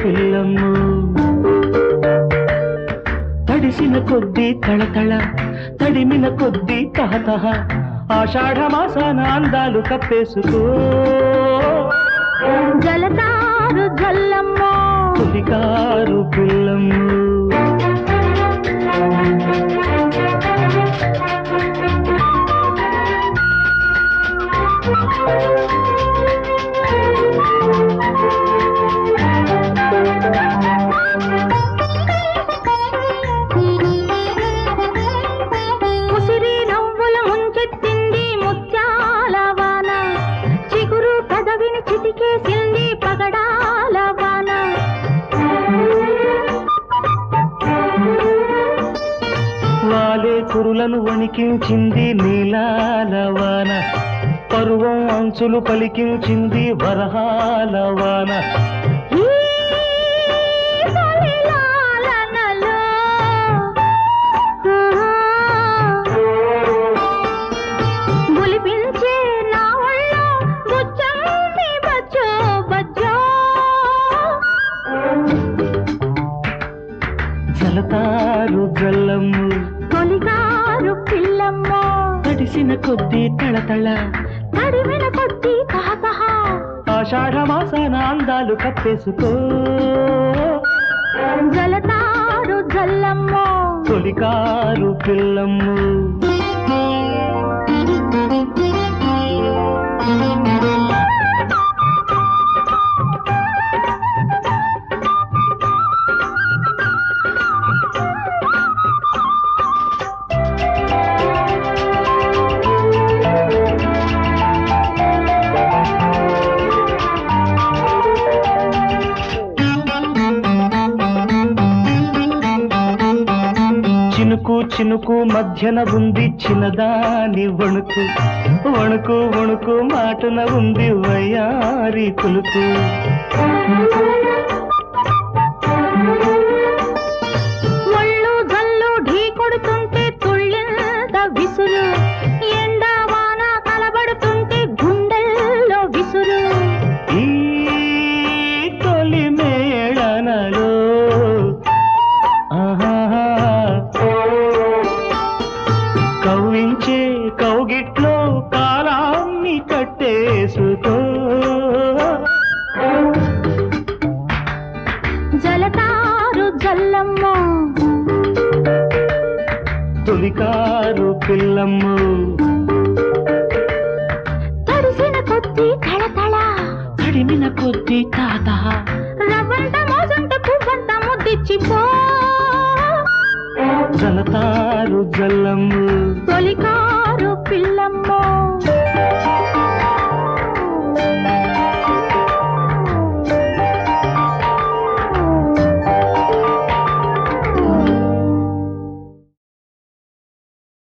పిల్లము తడిసిన కొద్దీ తళతళ తడిమిన కొద్దీ తహతహ ఆషాఢ మాసాన అందాలు కప్పేసుకో జలతారు జల్లమ్మో తొలికారు పిల్లము ఉసిరి నవ్వుల ముంచెత్తింది ముత్యాల వాన చిగురు కదవిని చిటికేసింది పగడాల వాన వాలే కురులను వణికించింది నీలాల వాన పరువం అంచులు పలికించింది వరహాల వాన ఈ తొలిలాలనలో గులిపించే నా ఒళ్ళో బుచ్చంతి బచ్చో బచ్చో జలతారు జల్లము తొలిగారు పిల్లమ్మో తడిసిన కొద్దీ తళతళ తడిమిన కొద్ది తహతహ ఆషాఢ మాసాన అందాలు కప్పేసుకో జలతారు జల్లమ్మో తొలికారు పిల్లము చినుకు చినుకు మధ్యన ఉంది చిన్నదాని వణుకు వణుకు వణుకు మాటున ఉంది వయ్యారి కులుకు ఒళ్ళు జల్లు ఢీ కొడుతుంటే తుళ్ళింత విసురు ఎండ వాన కలబడుతుంటే గుండెల్లో విసురు ఈ తొలి మేళనలో ఆహాహా. కవ్వించే కౌగిట్లో కాలాన్ని కట్టేసుకో జలతారు జల్లమ్మో తొలికారు పిల్లమ్ము తడిసిన కొద్ది తళతళ కడిమిన కొద్ది తాత రవ్వంత మోసంత పువ్వంత ముద్దిచ్చిపో జలతారు జల్లమ్ము తొలికారు పిల్లమ్మో